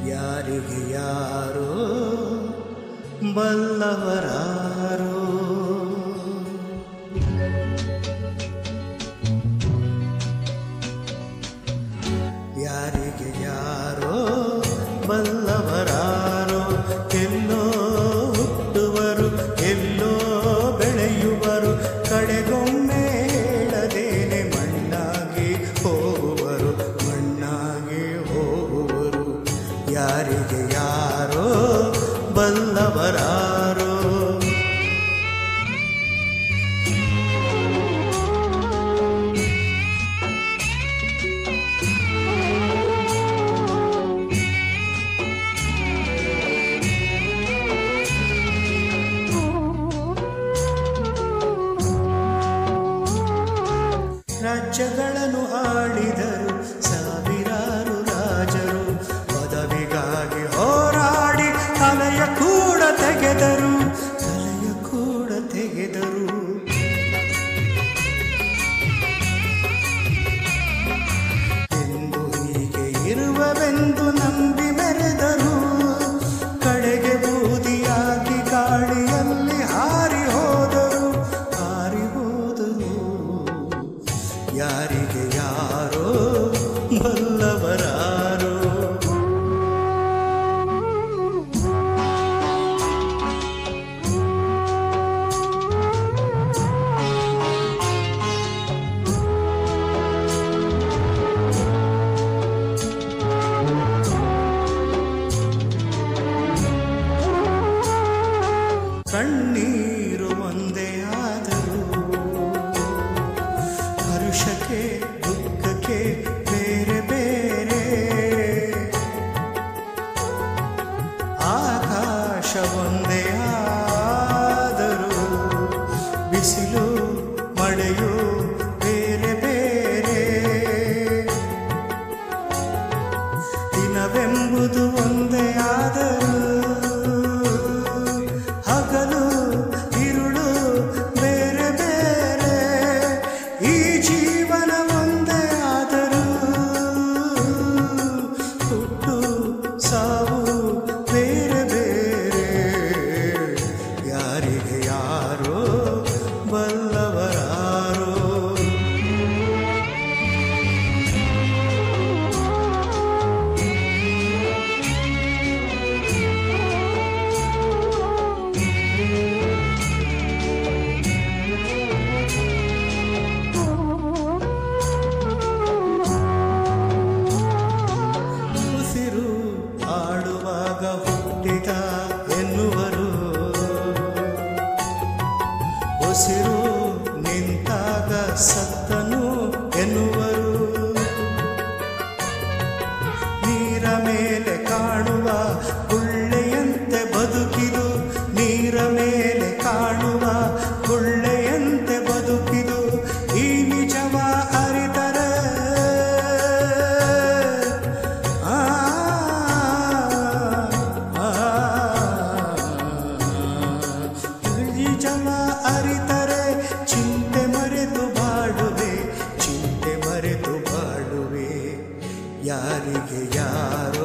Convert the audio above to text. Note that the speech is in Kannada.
ಯಾರಿಗೆ ಯಾರೋ ಬಲ್ಲವರಾರೋ ಯಾರಿಗೆ ಯಾರೋ ಬಲ್ಲವರಾರೋ ಎಲ್ಲೋ ಹುಟ್ಟುವರು ಎಲ್ಲೋ ಬೆಳೆಯುವರು ಕಡೆಗೊಮ್ಮೆ ಹೇಳದೇನೆ ಮಣ್ಣಾಗಿ ಹೋಗುವರು ಮಣ್ಣಾಗಿ ಹೋಗುವರು ಯಾರಿಗೆ ಯಾರೋ ಬಲ್ಲವರಾರೋ ರಾಜ್ಯಗಳನ್ನು ಆಳಿದರು ಸಾವಿರಾರು ರಾಜರು ಪದವಿಗಾಗಿ ಹೋರಾಡಿ ತಲೆಯ ಕೂಡ ತೆಗೆದರು ತಲೆಯ ಕೂಡ ತೆಗೆದರು ಎಂದು ಹೀಗೆ ಇರುವವೆಂದು ನಂಬಿ ಮೆರೆದರು ಕಡೆಗೆ ಬೂದಿಯಾಗಿ ಗಾಳಿಯಲ್ಲಿ ಹಾರಿ ಹೋದರು ಹಾರಿ ಹೋದರು ಯಾರಿಗೆ ಯಾರೋ ಬಲ್ಲವರಾರೋ ಕಣ್ಣೀರು ಒಂದೇ ಆದರೂ ಹರುಷಕ್ಕೆ ದುಃಖಕ್ಕೆ ಬೇರೆ ಬೇರೆ ಆಕಾಶ ಒಂದೇ ಆದರೂ ಬಿಸಿಲು ಮಳೆಯು ಬೇರೆ ಬೇರೆ ದಿನವೆಂಬುದು ಒಂದೇ ಆದರೂ ಹಗಲು ഇരുಳು ಬೇರೆ ಬೇರೆ ಈ ಜೀವನ ಒಂದೇ ಆದರೂ ಹುಟ್ಟು ಸಾವು ಬೇರೆ ಬೇರೆ ಯಾರಿಗೆ ಯಾರೋ ಬಲ್ಲವರಾರೋ ಉಸಿರು ಆಡುವಾಗ ಹುಟ್ಟಿದ ಎನ್ನುವರು ಉಸಿರು ನಿಂತಾಗ ಸತ್ತನು ಎನ್ನುವರು ನೀರ ಮೇಲೆ ಕಾಣುವ ಗುಳ್ಳೆಯಂತೆ ಬದುಕಿದು ನೀರ ಮೇಲೆ ಕಾಣುವ ಗುಳ್ಳೆಯಂತೆ ಬದುಕಿದು ಈ ನಿಜವ ಅರಿತರೆ ಆ, ಆ, ನಿಜವ ಅರಿತರೆ ಚಿಂತೆ ಮರೆತು ಬಾಡುವೆ ಚಿಂತೆ ಮರೆತು ಬಾಡುವೆ ಯಾರಿಗೆ ಯಾರೋ